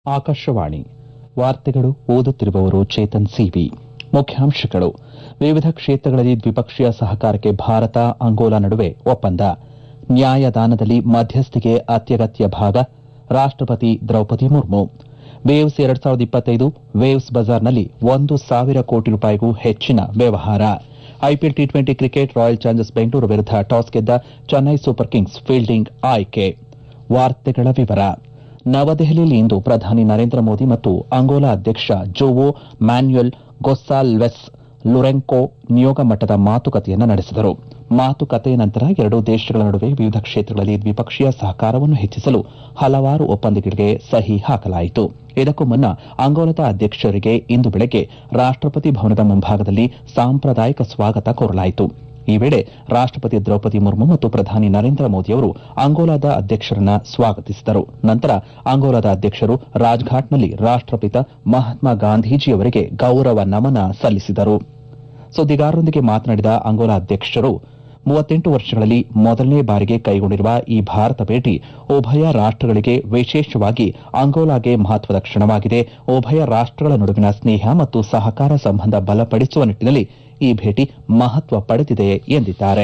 ಆಕಾಶವಾಣಿ ವಾರ್ತೆಗಳು ಓದುತ್ತಿರುವವರು ಚೇತನ್ ಸಿವಿ ಮುಖ್ಯಾಂಶಗಳು ವಿವಿಧ ಕ್ಷೇತ್ರಗಳಲ್ಲಿ ದ್ವಿಪಕ್ಷೀಯ ಸಹಕಾರಕ್ಕೆ ಭಾರತ ಅಂಗೋಲಾ ನಡುವೆ ಒಪ್ಪಂದ ನ್ಯಾಯದಾನದಲ್ಲಿ ಮಧ್ಯಸ್ಥಿಕೆ ಅತ್ಯಗತ್ಯ ಭಾಗ ರಾಷ್ಟಪತಿ ದ್ರೌಪದಿ ಮುರ್ಮು ವೇವ್ಸ್ ಎರಡ್ ಸಾವಿರದ ಇಪ್ಪತ್ತೈದು ವೇವ್ಸ್ ಬಜಾರ್ನಲ್ಲಿ ಒಂದು ಸಾವಿರ ಕೋಟಿ ರೂಪಾಯಿಗೂ ಹೆಚ್ಚಿನ ವ್ಯವಹಾರ IPL T twenty cricket Royal Challengers Bengaluru ವಿರುದ್ಧ ಟಾಸ್ ಗೆದ್ದ ಚೆನ್ನೈ ಸೂಪರ್ ಕಿಂಗ್ಸ್ ಫೀಲ್ಡಿಂಗ್ ಆಯ್ಕೆ ವಾರ್ತೆಗಳ ವಿವರ ನವದೆಹಲಿಯಲ್ಲಿ ಇಂದು ಪ್ರಧಾನಿ ನರೇಂದ್ರ ಮೋದಿ ಮತ್ತು ಅಂಗೋಲಾ ಅಧ್ಯಕ್ಷ ಜೋವೋ ಮ್ಯಾನ್ಯುಯಲ್ ಗೊಸ್ಸಾಲ್ವೆಸ್ ಲೊರೆಂಕೊ ನಿಯೋಗ ಮಟ್ಟದ ಮಾತುಕತೆಯನ್ನು ನಡೆಸಿದರು ಮಾತುಕತೆಯ ನಂತರ ಎರಡೂ ದೇಶಗಳ ನಡುವೆ ವಿವಿಧ ಕ್ಷೇತ್ರಗಳಲ್ಲಿ ದ್ವಿಪಕ್ಷೀಯ ಸಹಕಾರವನ್ನು ಹೆಚ್ಚಿಸಲು ಹಲವಾರು ಒಪ್ಪಂದಗಳಿಗೆ ಸಹಿ ಹಾಕಲಾಯಿತು ಇದಕ್ಕೂ ಮುನ್ನ ಅಂಗೋಲದ ಅಧ್ಯಕ್ಷರಿಗೆ ಇಂದು ಬೆಳಗ್ಗೆ ರಾಷ್ಟಪತಿ ಭವನದ ಮುಂಭಾಗದಲ್ಲಿ ಸಾಂಪ್ರದಾಯಿಕ ಸ್ವಾಗತ ಕೋರಲಾಯಿತು ಈ ವೇಳೆ ರಾಷ್ಟಪತಿ ದ್ರೌಪದಿ ಮುರ್ಮು ಮತ್ತು ಪ್ರಧಾನಿ ನರೇಂದ್ರ ಮೋದಿಯವರು ಅಂಗೋಲಾದ ಅಧ್ಯಕ್ಷರನ್ನ ಸ್ವಾಗತಿಸಿದರು ನಂತರ ಅಂಗೋಲಾದ ಅಧ್ಯಕ್ಷರು ರಾಜ್ಘಾಟ್ನಲ್ಲಿ ರಾಷ್ಟಪಿತ ಮಹಾತ್ಮ ಗಾಂಧೀಜಿಯವರಿಗೆ ಗೌರವ ನಮನ ಸಲ್ಲಿಸಿದರು ಸುದ್ದಿಗಾರರೊಂದಿಗೆ ಮಾತನಾಡಿದ ಅಂಗೋಲಾ ಅಧ್ಯಕ್ಷರು ಮೂವತ್ತೆಂಟು ವರ್ಷಗಳಲ್ಲಿ ಮೊದಲನೇ ಬಾರಿಗೆ ಕೈಗೊಂಡಿರುವ ಈ ಭಾರತ ಭೇಟಿ ಉಭಯ ರಾಷ್ಟಗಳಿಗೆ ವಿಶೇಷವಾಗಿ ಅಂಗೋಲಾಗೆ ಮಹತ್ವದ ಕ್ಷಣವಾಗಿದೆ ಉಭಯ ರಾಷ್ಟಗಳ ನಡುವಿನ ಸ್ನೇಹ ಮತ್ತು ಸಹಕಾರ ಸಂಬಂಧ ಬಲಪಡಿಸುವ ನಿಟ್ಟಿನಲ್ಲಿ ಈ ಭೇಟಿ ಮಹತ್ವ ಪಡೆದಿದೆ ಎಂದಿದ್ದಾರೆ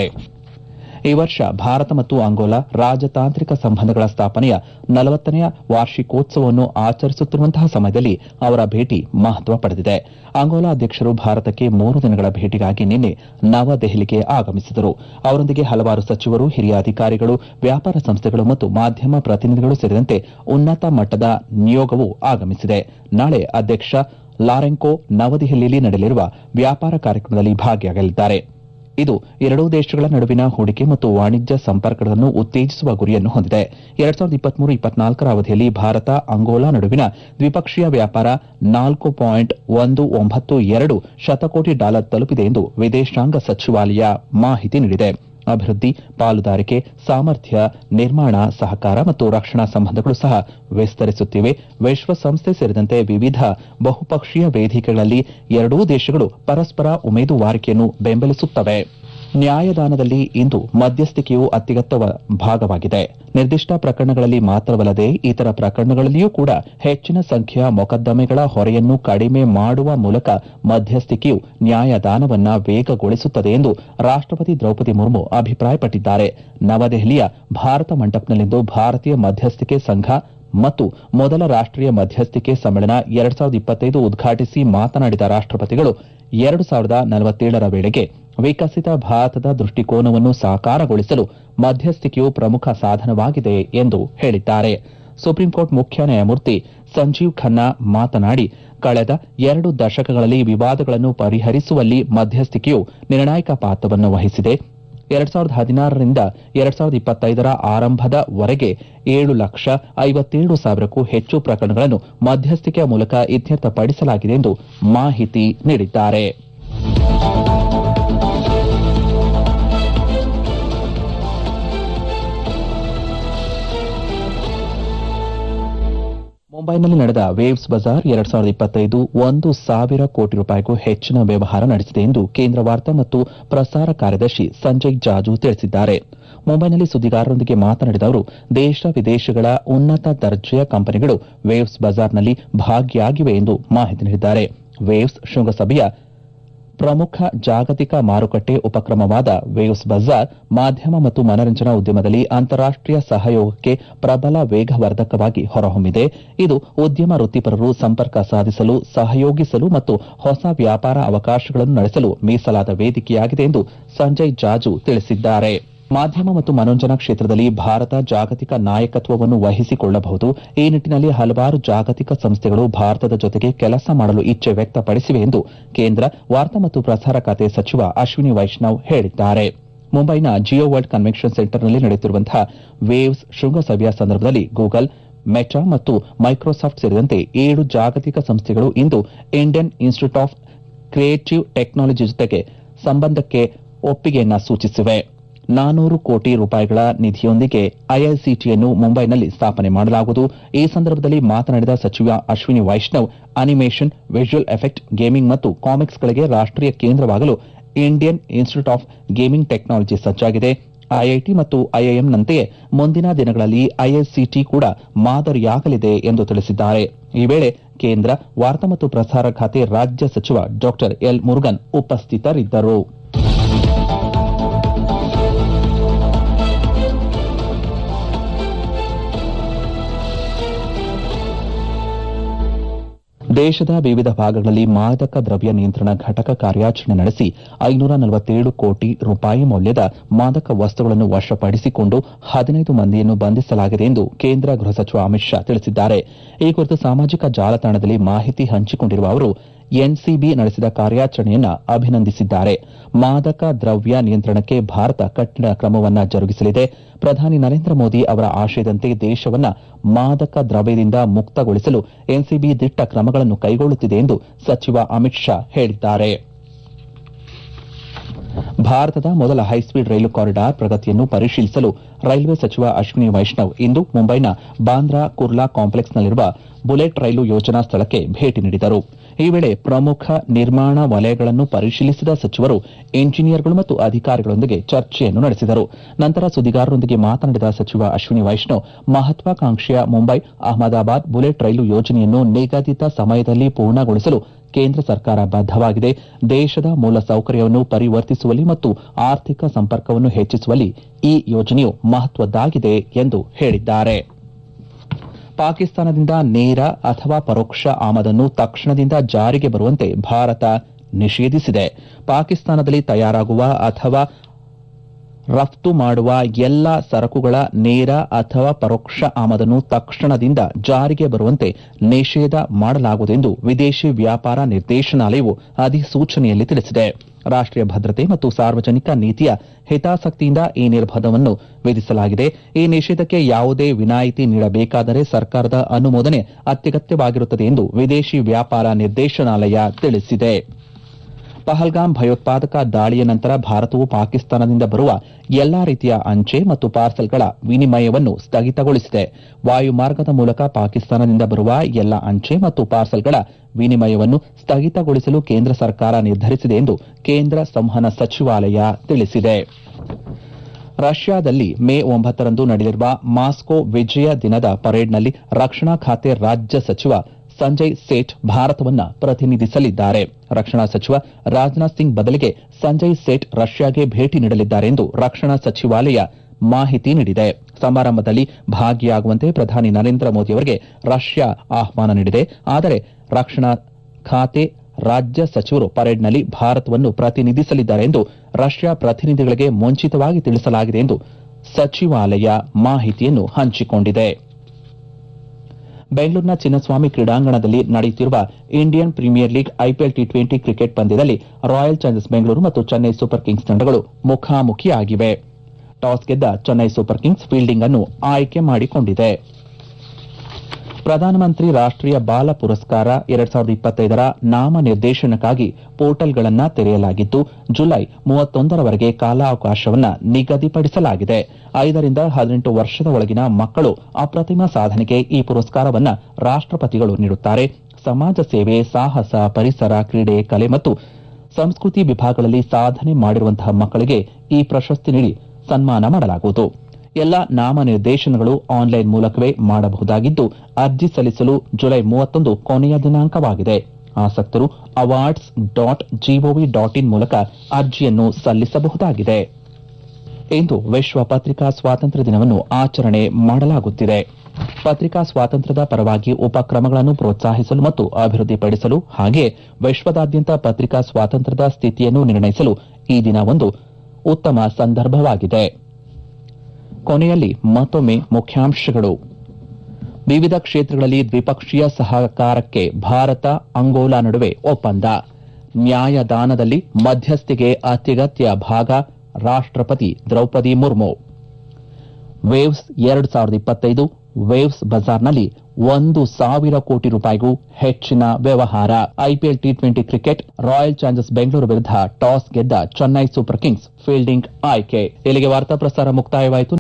ಈ ವರ್ಷ ಭಾರತ ಮತ್ತು ಅಂಗೋಲಾ ರಾಜತಾಂತ್ರಿಕ ಸಂಬಂಧಗಳ ಸ್ಥಾಪನೆಯ ನಲವತ್ತನೆಯ ವಾರ್ಷಿಕೋತ್ಸವವನ್ನು ಆಚರಿಸುತ್ತಿರುವಂತಹ ಸಮಯದಲ್ಲಿ ಅವರ ಭೇಟಿ ಮಹತ್ವ ಪಡೆದಿದೆ ಅಂಗೋಲಾ ಅಧ್ಯಕ್ಷರು ಭಾರತಕ್ಕೆ ಮೂರು ದಿನಗಳ ಭೇಟಿಗಾಗಿ ನಿನ್ನೆ ನವದೆಹಲಿಗೆ ಆಗಮಿಸಿದರು ಅವರೊಂದಿಗೆ ಹಲವಾರು ಸಚಿವರು ಹಿರಿಯ ಅಧಿಕಾರಿಗಳು ವ್ಯಾಪಾರ ಸಂಸ್ಥೆಗಳು ಮತ್ತು ಮಾಧ್ಯಮ ಪ್ರತಿನಿಧಿಗಳು ಸೇರಿದಂತೆ ಉನ್ನತ ಮಟ್ಟದ ನಿಯೋಗವು ಆಗಮಿಸಿದೆ ನಾಳೆ ಅಧ್ಯಕ್ಷ ಲಾರೆಂಕೋ ನವದೆಹಲಿಯಲ್ಲಿ ನಡೆಯಲಿರುವ ವ್ಯಾಪಾರ ಕಾರ್ಯಕ್ರಮದಲ್ಲಿ ಭಾಗಿಯಾಗಲಿದ್ದಾರೆ ಇದು ಎರಡೂ ದೇಶಗಳ ನಡುವಿನ ಹೂಡಿಕೆ ಮತ್ತು ವಾಣಿಜ್ಯ ಸಂಪರ್ಕಗಳನ್ನು ಉತ್ತೇಜಿಸುವ ಗುರಿಯನ್ನು ಹೊಂದಿದೆ ಎರಡ್ ಸಾವಿರದ ಇಪ್ಪತ್ಮೂರು ಇಪ್ಪತ್ನಾಲ್ಕರ ಅವಧಿಯಲ್ಲಿ ಭಾರತ ಅಂಗೋಲಾ ನಡುವಿನ ದ್ವಿಪಕ್ಷೀಯ ವ್ಯಾಪಾರ ನಾಲ್ಕು ಪಾಯಿಂಟ್ ಒಂದು ಒಂಬತ್ತು ಎರಡು ಶತಕೋಟಿ ಡಾಲರ್ ತಲುಪಿದೆ ಎಂದು ವಿದೇಶಾಂಗ ಸಚಿವಾಲಯ ಮಾಹಿತಿ ನೀಡಿದೆ ಅಭಿವೃದ್ಧಿ ಪಾಲುದಾರಿಕೆ ಸಾಮರ್ಥ್ಯ ನಿರ್ಮಾಣ ಸಹಕಾರ ಮತ್ತು ರಕ್ಷಣಾ ಸಂಬಂಧಗಳು ಸಹ ವಿಸ್ತರಿಸುತ್ತಿವೆ ವಿಶ್ವಸಂಸ್ಥೆ ಸೇರಿದಂತೆ ವಿವಿಧ ಬಹುಪಕ್ಷೀಯ ವೇದಿಕೆಗಳಲ್ಲಿ ಎರಡೂ ದೇಶಗಳು ಪರಸ್ಪರ ಉಮೇದುವಾರಿಕೆಯನ್ನು ಬೆಂಬಲಿಸುತ್ತವೆ ನ್ಯಾಯದಾನದಲ್ಲಿ ಇಂದು ಮಧ್ಯಸ್ಥಿಕೆಯು ಅತ್ಯಗತ್ಯ ಭಾಗವಾಗಿದೆ ನಿರ್ದಿಷ್ಟ ಪ್ರಕರಣಗಳಲ್ಲಿ ಮಾತ್ರವಲ್ಲದೆ ಇತರ ಪ್ರಕರಣಗಳಲ್ಲಿಯೂ ಕೂಡ ಹೆಚ್ಚಿನ ಸಂಖ್ಯೆಯ ಮೊಕದ್ದಮೆಗಳ ಹೊರೆಯನ್ನು ಕಡಿಮೆ ಮಾಡುವ ಮೂಲಕ ಮಧ್ಯಸ್ಥಿಕೆಯು ನ್ಯಾಯದಾನವನ್ನ ವೇಗಗೊಳಿಸುತ್ತದೆ ಎಂದು ರಾಷ್ಟಪತಿ ದ್ರೌಪದಿ ಮುರ್ಮು ಅಭಿಪ್ರಾಯಪಟ್ಟಿದ್ದಾರೆ ನವದೆಹಲಿಯ ಭಾರತ ಮಂಟಪದಲ್ಲಿಂದು ಭಾರತೀಯ ಮಧ್ಯಸ್ಥಿಕೆ ಸಂಘ ಮತ್ತು ಮೊದಲ ರಾಷ್ಟೀಯ ಮಧ್ಯಸ್ಥಿಕೆ ಸಮ್ಮೇಳನ ಎರಡ್ ಸಾವಿರದ ಇಪ್ಪತ್ತೈದು ಉದ್ಘಾಟಿಸಿ ಮಾತನಾಡಿದ ರಾಷ್ಟಪತಿಗಳು ಎರಡು ಸಾವಿರದ ನಲವತ್ತೇಳರ ವೇಳೆಗೆ ವಿಕಸಿತ ಭಾರತದ ದೃಷ್ಟಿಕೋನವನ್ನು ಸಾಕಾರಗೊಳಿಸಲು ಮಧ್ಯಸ್ಥಿಕೆಯು ಪ್ರಮುಖ ಸಾಧನವಾಗಿದೆ ಎಂದು ಹೇಳಿದ್ದಾರೆ ಸುಪ್ರೀಂಕೋರ್ಟ್ ಮುಖ್ಯ ನ್ಯಾಯಮೂರ್ತಿ ಸಂಜೀವ್ ಖನ್ನಾ ಮಾತನಾಡಿ ಕಳೆದ ಎರಡು ದಶಕಗಳಲ್ಲಿ ವಿವಾದಗಳನ್ನು ಪರಿಹರಿಸುವಲ್ಲಿ ಮಧ್ಯಸ್ಥಿಕೆಯು ನಿರ್ಣಾಯಕ ಪಾತ್ರವನ್ನು ವಹಿಸಿದೆ ಎರಡ್ ಸಾವಿರದ ಹದಿನಾರರಿಂದ ಎರಡ್ ಸಾವಿರದ ಇಪ್ಪತ್ತೈದರ ಆರಂಭದ ವರೆಗೆ ಏಳು ಲಕ್ಷ ಐವತ್ತೇಳು ಸಾವಿರಕ್ಕೂ ಹೆಚ್ಚು ಪ್ರಕರಣಗಳನ್ನು ಮಧ್ಯಸ್ಥಿಕೆಯ ಮೂಲಕ ಇತ್ಯರ್ಥಪಡಿಸಲಾಗಿದೆ ಎಂದು ಮಾಹಿತಿ ನೀಡಿದ್ದಾರೆ ಮುಂಬೈನಲ್ಲಿ ನಡೆದ ವೇವ್ಸ್ ಬಜಾರ್ ಎರಡ್ ಸಾವಿರದ ಇಪ್ಪತ್ತೈದು ಒಂದು ಸಾವಿರ ಕೋಟಿ ರೂಪಾಯಿಗೂ ಹೆಚ್ಚಿನ ವ್ಯವಹಾರ ನಡೆಸಿದೆ ಎಂದು ಕೇಂದ್ರ ವಾರ್ತಾ ಮತ್ತು ಪ್ರಸಾರ ಕಾರ್ಯದರ್ಶಿ ಸಂಜಯ್ ಜಾಜು ತಿಳಿಸಿದ್ದಾರೆ ಮುಂಬೈನಲ್ಲಿ ಸುದ್ದಿಗಾರರೊಂದಿಗೆ ಮಾತನಾಡಿದ ಅವರು ದೇಶ ವಿದೇಶಗಳ ಉನ್ನತ ದರ್ಜೆಯ ಕಂಪನಿಗಳು ವೇವ್ಸ್ ಬಜಾರ್ನಲ್ಲಿ ಭಾಗಿಯಾಗಿವೆ ಎಂದು ಮಾಹಿತಿ ನೀಡಿದ್ದಾರೆ ವೇವ್ಸ್ ಶೃಂಗಸಭೆಯ ಪ್ರಮುಖ ಜಾಗತಿಕ ಮಾರುಕಟ್ಟೆ ಉಪಕ್ರಮವಾದ ವೇವ್ಸ್ ಬಜಾರ್ ಮಾಧ್ಯಮ ಮತ್ತು ಮನರಂಜನಾ ಉದ್ಯಮದಲ್ಲಿ ಅಂತಾರಾಷ್ಟೀಯ ಸಹಯೋಗಕ್ಕೆ ಪ್ರಬಲ ವೇಗವರ್ಧಕವಾಗಿ ಹೊರಹೊಮ್ಮಿದೆ ಇದು ಉದ್ಯಮ ವೃತ್ತಿಪರರು ಸಂಪರ್ಕ ಸಾಧಿಸಲು ಸಹಯೋಗಿಸಲು ಮತ್ತು ಹೊಸ ವ್ಯಾಪಾರ ಅವಕಾಶಗಳನ್ನು ನಡೆಸಲು ಮೀಸಲಾದ ವೇದಿಕೆಯಾಗಿದೆ ಎಂದು ಸಂಜಯ್ ಜಾಜು ತಿಳಿಸಿದ್ದಾರೆ ಮಾಧ್ಯಮ ಮತ್ತು ಮನೋರಂಜನಾ ಕ್ಷೇತ್ರದಲ್ಲಿ ಭಾರತ ಜಾಗತಿಕ ನಾಯಕತ್ವವನ್ನು ವಹಿಸಿಕೊಳ್ಳಬಹುದು ಈ ನಿಟ್ಟಿನಲ್ಲಿ ಹಲವಾರು ಜಾಗತಿಕ ಸಂಸ್ಥೆಗಳು ಭಾರತದ ಜೊತೆಗೆ ಕೆಲಸ ಮಾಡಲು ಇಚ್ಛೆ ವ್ಯಕ್ತಪಡಿಸಿವೆ ಎಂದು ಕೇಂದ್ರ ವಾರ್ತಾ ಮತ್ತು ಪ್ರಸಾರ ಖಾತೆ ಸಚಿವ ಅಶ್ವಿನಿ ವೈಷ್ಣವ್ ಹೇಳಿದ್ದಾರೆ ಮುಂಬೈನ ಜಿಯೋ ವರ್ಲ್ಡ್ ಕನ್ವೆನ್ಷನ್ ಸೆಂಟರ್ನಲ್ಲಿ ನಡೆಯುತ್ತಿರುವಂತಹ ವೇವ್ಸ್ ಶೃಂಗಸಭೆಯ ಸಂದರ್ಭದಲ್ಲಿ ಗೂಗಲ್ ಮೆಟಾ ಮತ್ತು ಮೈಕ್ರೋಸಾಫ್ಟ್ ಸೇರಿದಂತೆ ಏಳು ಜಾಗತಿಕ ಸಂಸ್ಥೆಗಳು ಇಂದು Indian Institute of Creative Technology ಜೊತೆಗೆ ಸಂಬಂಧಕ್ಕೆ ಒಪ್ಪಿಗೆಯನ್ನ ಸೂಚಿಸಿವೆ ನಾನೂರು ಕೋಟಿ ರೂಪಾಯಿಗಳ ನಿಧಿಯೊಂದಿಗೆ ಐಐಸಿಟಿಯನ್ನು ಮುಂಬೈನಲ್ಲಿ ಸ್ಥಾಪನೆ ಮಾಡಲಾಗುವುದು ಈ ಸಂದರ್ಭದಲ್ಲಿ ಮಾತನಾಡಿದ ಸಚಿವ Ashwini Vaishnaw animation visual effect gaming ಮತ್ತು ಕಾಮಿಕ್ಸ್ಗಳಿಗೆ ರಾಷ್ಟೀಯ ಕೇಂದ್ರವಾಗಲು Indian Institute of Gaming Technology ಸಜ್ಜಾಗಿದೆ ಐಐಟಿ ಮತ್ತು ಐಐಎಂನಂತೆಯೇ ಮುಂದಿನ ದಿನಗಳಲ್ಲಿ ಐಐಸಿಟಿ ಕೂಡ ಮಾದರಿಯಾಗಲಿದೆ ಎಂದು ತಿಳಿಸಿದ್ದಾರೆ ಈ ವೇಳೆ ಕೇಂದ್ರ ವಾರ್ತಾ ಮತ್ತು ಪ್ರಸಾರ ಖಾತೆ ರಾಜ್ಯ ಸಚಿವ ಡಾ ಎಲ್ ಮುರುಗನ್ ಉಪಸ್ಥಿತರಿದ್ದರು ದೇಶದ ವಿವಿಧ ಭಾಗಗಳಲ್ಲಿ ಮಾದಕ ದ್ರವ್ಯ ನಿಯಂತ್ರಣ ಘಟಕ ಕಾರ್ಯಾಚರಣೆ ನಡೆಸಿ ಐನೂರ ನಲವತ್ತೇಳು ಕೋಟಿ ರೂಪಾಯಿ ಮೌಲ್ಯದ ಮಾದಕ ವಸ್ತುಗಳನ್ನು ವಶಪಡಿಸಿಕೊಂಡು ಹದಿನೈದು ಮಂದಿಯನ್ನು ಬಂಧಿಸಲಾಗಿದೆ ಎಂದು ಕೇಂದ್ರ ಗೃಹ ಸಚಿವ ಅಮಿತ್ ಶಾ ತಿಳಿಸಿದ್ದಾರೆ ಈ ಕುರಿತು ಸಾಮಾಜಿಕ ಜಾಲತಾಣದಲ್ಲಿ ಮಾಹಿತಿ ಹಂಚಿಕೊಂಡಿರುವ ಅವರು ಎನ್ಸಿಬಿ ನಡೆಸಿದ ಕಾರ್ಯಾಚರಣೆಯನ್ನು ಅಭಿನಂದಿಸಿದ್ದಾರೆ ಮಾದಕ ದ್ರವ್ಯ ನಿಯಂತ್ರಣಕ್ಕೆ ಭಾರತ ಕಠಿಣ ಕ್ರಮವನ್ನು ಜರುಗಿಸಲಿದೆ ಪ್ರಧಾನಿ ನರೇಂದ್ರ ಮೋದಿ ಅವರ ಆಶಯದಂತೆ ದೇಶವನ್ನು ಮಾದಕ ದ್ರವ್ಯದಿಂದ ಮುಕ್ತಗೊಳಿಸಲು ಎನ್ಸಿಬಿ ದಿಟ್ಟ ಕ್ರಮಗಳನ್ನು ಕೈಗೊಳ್ಳುತ್ತಿದೆ ಎಂದು ಸಚಿವ ಅಮಿತ್ ಶಾ ಹೇಳಿದ್ದಾರೆ ಭಾರತದ ಮೊದಲ ಹೈಸ್ಪೀಡ್ ರೈಲು ಕಾರಿಡಾರ್ ಪ್ರಗತಿಯನ್ನು ಪರಿಶೀಲಿಸಲು ರೈಲ್ವೆ ಸಚಿವ ಅಶ್ವಿನಿ ವೈಷ್ಣವ್ ಇಂದು ಮುಂಬೈನ ಬಾಂದ್ರಾ ಕುರ್ಲಾ ಕಾಂಪ್ಲೆಕ್ಸ್ನಲ್ಲಿರುವ ಬುಲೆಟ್ ರೈಲು ಯೋಜನಾ ಸ್ಥಳಕ್ಕೆ ಭೇಟಿ ನೀಡಿದರು ಈ ವೇಳೆ ಪ್ರಮುಖ ನಿರ್ಮಾಣ ವಲಯಗಳನ್ನು ಪರಿಶೀಲಿಸಿದ ಸಚಿವರು ಇಂಜಿನಿಯರ್ಗಳು ಮತ್ತು ಅಧಿಕಾರಿಗಳೊಂದಿಗೆ ಚರ್ಚೆಯನ್ನು ನಡೆಸಿದರು ನಂತರ ಸುದ್ದಿಗಾರರೊಂದಿಗೆ ಮಾತನಾಡಿದ ಸಚಿವ ಅಶ್ವಿನಿ ವೈಷ್ಣವ್ ಮಹತ್ವಾಕಾಂಕ್ಷೆಯ ಮುಂಬೈ ಅಹಮದಾಬಾದ್ ಬುಲೆಟ್ ರೈಲು ಯೋಜನೆಯನ್ನು ನಿಗದಿತ ಸಮಯದಲ್ಲಿ ಪೂರ್ಣಗೊಳಿಸಲು ಕೇಂದ್ರ ಸರ್ಕಾರ ಬದ್ದವಾಗಿದೆ ದೇಶದ ಮೂಲಸೌಕರ್ಯವನ್ನು ಪರಿವರ್ತಿಸುವಲ್ಲಿ ಮತ್ತು ಆರ್ಥಿಕ ಸಂಪರ್ಕವನ್ನು ಹೆಚ್ಚಿಸುವಲ್ಲಿ ಈ ಯೋಜನೆಯು ಮಹತ್ವದ್ದಾಗಿದೆ ಎಂದು ಹೇಳಿದ್ದಾರೆ ಪಾಕಿಸ್ತಾನದಿಂದ ನೇರ ಅಥವಾ ಪರೋಕ್ಷ ಆಮದನ್ನು ತಕ್ಷಣದಿಂದ ಜಾರಿಗೆ ಬರುವಂತೆ ಭಾರತ ನಿಷೇಧಿಸಿದೆ ಪಾಕಿಸ್ತಾನದಲ್ಲಿ ತಯಾರಾಗುವ ಅಥವಾ ರಫ್ತು ಮಾಡುವ ಎಲ್ಲ ಸರಕುಗಳ ನೇರ ಅಥವಾ ಪರೋಕ್ಷ ಆಮದನ್ನು ತಕ್ಷಣದಿಂದ ಜಾರಿಗೆ ಬರುವಂತೆ ನಿಷೇಧ ಮಾಡಲಾಗುವುದೆಂದು ವಿದೇಶಿ ವ್ಯಾಪಾರ ನಿರ್ದೇಶನಾಲಯವು ಅಧಿಸೂಚನೆಯಲ್ಲಿ ತಿಳಿಸಿದೆ ರಾಷ್ಟೀಯ ಭದ್ರತೆ ಮತ್ತು ಸಾರ್ವಜನಿಕ ನೀತಿಯ ಹಿತಾಸಕ್ತಿಯಿಂದ ಈ ನಿರ್ಬಂಧವನ್ನು ವಿಧಿಸಲಾಗಿದೆ ಈ ನಿಷೇಧಕ್ಕೆ ಯಾವುದೇ ವಿನಾಯಿತಿ ನೀಡಬೇಕಾದರೆ ಸರ್ಕಾರದ ಅನುಮೋದನೆ ಅತ್ಯಗತ್ಯವಾಗಿರುತ್ತದೆ ಎಂದು ವಿದೇಶಿ ವ್ಯಾಪಾರ ನಿರ್ದೇಶನಾಲಯ ತಿಳಿಸಿದೆ ಪಹಲ್ಗಾಮ್ ಭಯೋತ್ಪಾದಕ ದಾಳಿಯ ನಂತರ ಭಾರತವು ಪಾಕಿಸ್ತಾನದಿಂದ ಬರುವ ಎಲ್ಲಾ ರೀತಿಯ ಅಂಚೆ ಮತ್ತು ಪಾರ್ಸಲ್ಗಳ ವಿನಿಮಯವನ್ನು ಸ್ಥಗಿತಗೊಳಿಸಿದೆ ವಾಯುಮಾರ್ಗದ ಮೂಲಕ ಪಾಕಿಸ್ತಾನದಿಂದ ಬರುವ ಎಲ್ಲ ಅಂಚೆ ಮತ್ತು ಪಾರ್ಸಲ್ಗಳ ವಿನಿಮಯವನ್ನು ಸ್ಥಗಿತಗೊಳಿಸಲು ಕೇಂದ್ರ ಸರ್ಕಾರ ನಿರ್ಧರಿಸಿದೆ ಎಂದು ಕೇಂದ್ರ ಸಂವಹನ ಸಚಿವಾಲಯ ತಿಳಿಸಿದೆ ರಷ್ಯಾದಲ್ಲಿ ಮೇ ಒಂಬತ್ತರಂದು ನಡೆಯಲಿರುವ ಮಾಸ್ಕೋ ವಿಜಯ ದಿನದ ಪರೇಡ್ನಲ್ಲಿ ರಕ್ಷಣಾ ಖಾತೆ ರಾಜ್ಯ ಸಚಿವ ಸಂಜಯ್ ಸೇಠ್ ಭಾರತವನ್ನ ಪ್ರತಿನಿಧಿಸಲಿದ್ದಾರೆ ರಕ್ಷಣಾ ಸಚಿವ ರಾಜನಾಥ್ ಸಿಂಗ್ ಬದಲಿಗೆ ಸಂಜಯ್ ಸೇಠ್ ರಷ್ಯಾಗೆ ಭೇಟಿ ನೀಡಲಿದ್ದಾರೆ ಎಂದು ರಕ್ಷಣಾ ಸಚಿವಾಲಯ ಮಾಹಿತಿ ನೀಡಿದೆ ಸಮಾರಂಭದಲ್ಲಿ ಭಾಗಿಯಾಗುವಂತೆ ಪ್ರಧಾನಿ ನರೇಂದ್ರ ಮೋದಿ ಅವರಿಗೆ ರಷ್ಯಾ ಆಹ್ವಾನ ನೀಡಿದೆ ಆದರೆ ರಕ್ಷಣಾ ಖಾತೆ ರಾಜ್ಯ ಸಚಿವರು ಪರೇಡ್ನಲ್ಲಿ ಭಾರತವನ್ನು ಪ್ರತಿನಿಧಿಸಲಿದ್ದಾರೆ ಎಂದು ರಷ್ಯಾ ಪ್ರತಿನಿಧಿಗಳಿಗೆ ಮುಂಚಿತವಾಗಿ ತಿಳಿಸಲಾಗಿದೆ ಎಂದು ಸಚಿವಾಲಯ ಮಾಹಿತಿಯನ್ನು ಹಂಚಿಕೊಂಡಿದೆ ಬೆಂಗಳೂರಿನ ಚಿನ್ನಸ್ವಾಮಿ ಕ್ರೀಡಾಂಗಣದಲ್ಲಿ ನಡೆಯುತ್ತಿರುವ Indian Premier League IPL T twenty cricket ಪಂದ್ಯದಲ್ಲಿ ರಾಯಲ್ ಚಾಲೆಂಜರ್ಸ್ ಬೆಂಗಳೂರು ಮತ್ತು ಚೆನ್ನೈ ಸೂಪರ್ ಕಿಂಗ್ಸ್ ತಂಡಗಳು ಮುಖಾಮುಖಿಯಾಗಿವೆ ಟಾಸ್ ಗೆದ್ದ ಚೆನ್ನೈ ಸೂಪರ್ ಕಿಂಗ್ಸ್ ಫೀಲ್ಡಿಂಗ್ ಅನ್ನು ಆಯ್ಕೆ ಮಾಡಿಕೊಂಡಿದೆ ಪ್ರಧಾನಮಂತ್ರಿ ರಾಷ್ಟೀಯ ಬಾಲ ಪುರಸ್ಕಾರ ಎರಡ್ ಸಾವಿರದ ಇಪ್ಪತ್ತೈದರ ನಾಮನಿರ್ದೇಶನಕ್ಕಾಗಿ ಪೋರ್ಟಲ್ಗಳನ್ನು ತೆರೆಯಲಾಗಿದ್ದು ಜುಲೈ ಮೂವತ್ತೊಂದರವರೆಗೆ ಕಾಲಾವಕಾಶವನ್ನು ನಿಗದಿಪಡಿಸಲಾಗಿದೆ ಐದರಿಂದ ಹದಿನೆಂಟು ವರ್ಷದ ಒಳಗಿನ ಮಕ್ಕಳು ಅಪ್ರತಿಮ ಸಾಧನೆಗೆ ಈ ಪುರಸ್ಕಾರವನ್ನು ರಾಷ್ಟಪತಿಗಳು ನೀಡುತ್ತಾರೆ ಸಮಾಜ ಸೇವೆ ಸಾಹಸ ಪರಿಸರ ಕ್ರೀಡೆ ಕಲೆ ಮತ್ತು ಸಂಸ್ಕೃತಿ ವಿಭಾಗಗಳಲ್ಲಿ ಸಾಧನೆ ಮಾಡಿರುವಂತಹ ಮಕ್ಕಳಿಗೆ ಈ ಪ್ರಶಸ್ತಿ ನೀಡಿ ಸನ್ಮಾನ ಮಾಡಲಾಗುವುದು ಎಲ್ಲ ನಾಮನಿರ್ದೇಶನಗಳು ಆನ್ಲೈನ್ ಮೂಲಕವೇ ಮಾಡಬಹುದಾಗಿದ್ದು ಅರ್ಜಿ ಸಲ್ಲಿಸಲು ಜುಲೈ ಮೂವತ್ತೊಂದು ಕೊನೆಯ ದಿನಾಂಕವಾಗಿದೆ ಆಸಕ್ತರು awards dot GOV dot in ಮೂಲಕ ಅರ್ಜಿಯನ್ನು ಸಲ್ಲಿಸಬಹುದಾಗಿದೆ ಇಂದು ವಿಶ್ವ ಪತ್ರಿಕಾ ಸ್ವಾತಂತ್ರ್ಯ ದಿನವನ್ನು ಆಚರಣೆ ಮಾಡಲಾಗುತ್ತಿದೆ ಪತ್ರಿಕಾ ಸ್ವಾತಂತ್ರ್ಯದ ಪರವಾಗಿ ಉಪಕ್ರಮಗಳನ್ನು ಪ್ರೋತ್ಸಾಹಿಸಲು ಮತ್ತು ಅಭಿವೃದ್ಧಿಪಡಿಸಲು ಹಾಗೆಯೇ ವಿಶ್ವದಾದ್ಯಂತ ಪತ್ರಿಕಾ ಸ್ವಾತಂತ್ರ್ಯದ ಸ್ಥಿತಿಯನ್ನು ನಿರ್ಣಯಿಸಲು ಈ ದಿನ ಒಂದು ಉತ್ತಮ ಸಂದರ್ಭವಾಗಿದೆ ಕೊನೆಯಲ್ಲಿ ಮತ್ತೊಮ್ಮೆ ಮುಖ್ಯಾಂಶಗಳು ವಿವಿಧ ಕ್ಷೇತ್ರಗಳಲ್ಲಿ ದ್ವಿಪಕ್ಷೀಯ ಸಹಕಾರಕ್ಕೆ ಭಾರತ ಅಂಗೋಲಾ ನಡುವೆ ಒಪ್ಪಂದ ನ್ಯಾಯದಾನದಲ್ಲಿ ಮಧ್ಯಸ್ಥಿಗೆ ಅತ್ಯಗತ್ಯ ಭಾಗ ರಾಷ್ಟಪತಿ ದ್ರೌಪದಿ ಮುರ್ಮು ವೇವ್ಸ್ ಎರಡು ಸಾವಿರದ ಇಪ್ಪತ್ತೈದು ವೇವ್ಸ್ ಬಜಾರ್ನಲ್ಲಿ ಒಂದು ಸಾವಿರ ಕೋಟಿ ರೂಪಾಯಿಗೂ ಹೆಚ್ಚಿನ ವ್ಯವಹಾರ IPL T twenty cricket Royal Challengers Bengaluru ವಿರುದ್ಧ ಟಾಸ್ ಗೆದ್ದ ಚೆನ್ನೈ ಸೂಪರ್ ಕಿಂಗ್ಸ್ ಫೀಲ್ಡಿಂಗ್ ಆಯ್ಕೆ ಇಲ್ಲಿಗೆ ವಾರ್ತಾ ಪ್ರಸಾರ ಮುಕ್ತಾಯವಾಯಿತು